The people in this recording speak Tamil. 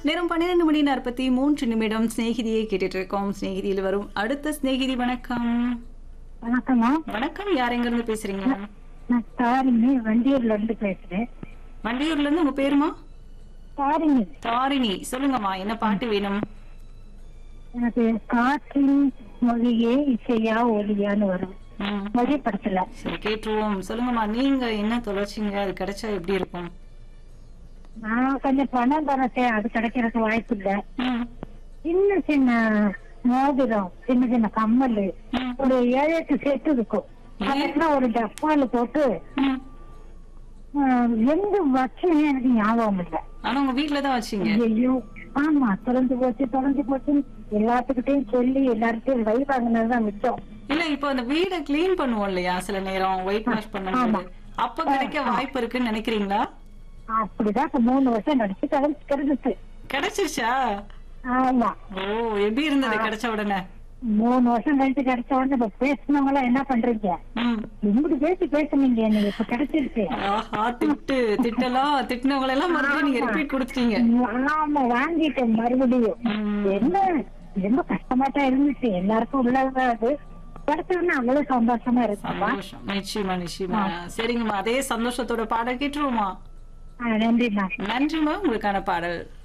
நேரம் பன்னிரெண்டு மணி நாற்பத்தி மூன்று நிமிடம் சிநேகிதியை கேட்டுட்டு இருக்கோம் சிநேகிதியில் வரும் அடுத்த சிநேகிதி வணக்கம் வணக்கம்மா வணக்கம் யார் எங்க இருந்து பேசுறீங்க நான் தாரிணி வண்டியூர்ல இருந்து பேசுறேன் வண்டியூர்ல இருந்து உங்க பேருமா தாரிணி தாரிணி சொல்லுங்கம்மா என்ன பாட்டு வேணும் எனக்கு காற்றின் மொழியே இசையா ஒலியான்னு வரும் ம், மொழி படத்துல சரி கேட்டுருவோம் சொல்லுங்கம்மா நீங்க என்ன தொலைச்சிங்க அது கிடைச்சா எப்படி இருக்கும் நான் கொஞ்சம் பணம் தரத்தேன் அது கிடைக்கிறதுக்கு வாய்ப்பு இல்ல ம், சின்ன சின்ன மோதிரம் சின்ன சின்ன கம்மல் ம், ஒரு ஏழு எட்டு செட்டு இருக்கும் அதெல்லாம் ஒரு டப்பால போட்டு ம். ஆஹ், எங்க வச்சேன் எனக்கு ஞாபகம் இல்ல ஆனா உங்க வீட்ல தான் வச்சீங்க ஐயோ ஆமா தொலைஞ்சு போச்சு தொலைஞ்சு போச்சு எல்லாத்துக்கிட்டையும் சொல்லி எல்லார்கிட்டையும் வை வாங்கினதுதான் மிச்சம் இல்ல இப்போ அந்த வீட க்ளீன் பண்ணுவோம் இல்லையா சில நேரம் ஒயிட் வாஷ் பண்ணும்போது அப்ப கிடைக்க வாய்ப்பு இருக்குன்னு நினைக்கிறீங்களா அப்படிதான் இப்ப மூணு வருஷம் நடிச்சு கிடைச்சு கிடைச்சிச்சு கிடைச்சிருச்சா ஆமா ஓ எப்படி இருந்தது கிடைச்ச உடனே மூணு வருஷம் கழிச்சு கிடைச்ச உடனே இப்ப பேசினவங்க எல்லாம் என்ன பண்றீங்க ம். இப்படி பேசி பேசுனீங்க நீங்க இப்ப கிடைச்சிருச்சு ஆஹா திட்டு திட்டலாம் திட்டினவங்களை எல்லாம் மறுபடியும் நீங்க ரிப்பீட் கொடுத்துட்டீங்க ஆமா வாங்கிட்டேன் மறுபடியும் ம். என்ன ரொம்ப கஷ்டமா தான் இருந்துச்சு எல்லாருக்கும் உள்ளதுதான் அது கிடைச்சதுன்னா அவ்வளவு சந்தோஷமா இருக்குமா சந்தோஷம் நிச்சயமா நிச்சயமா சரிங்கம்மா அதே சந்தோஷத்தோட பாடல் கேட்டுருவோமா நன்றிண்ணா நன்றிம்மா உங்களுக்கான பாடல்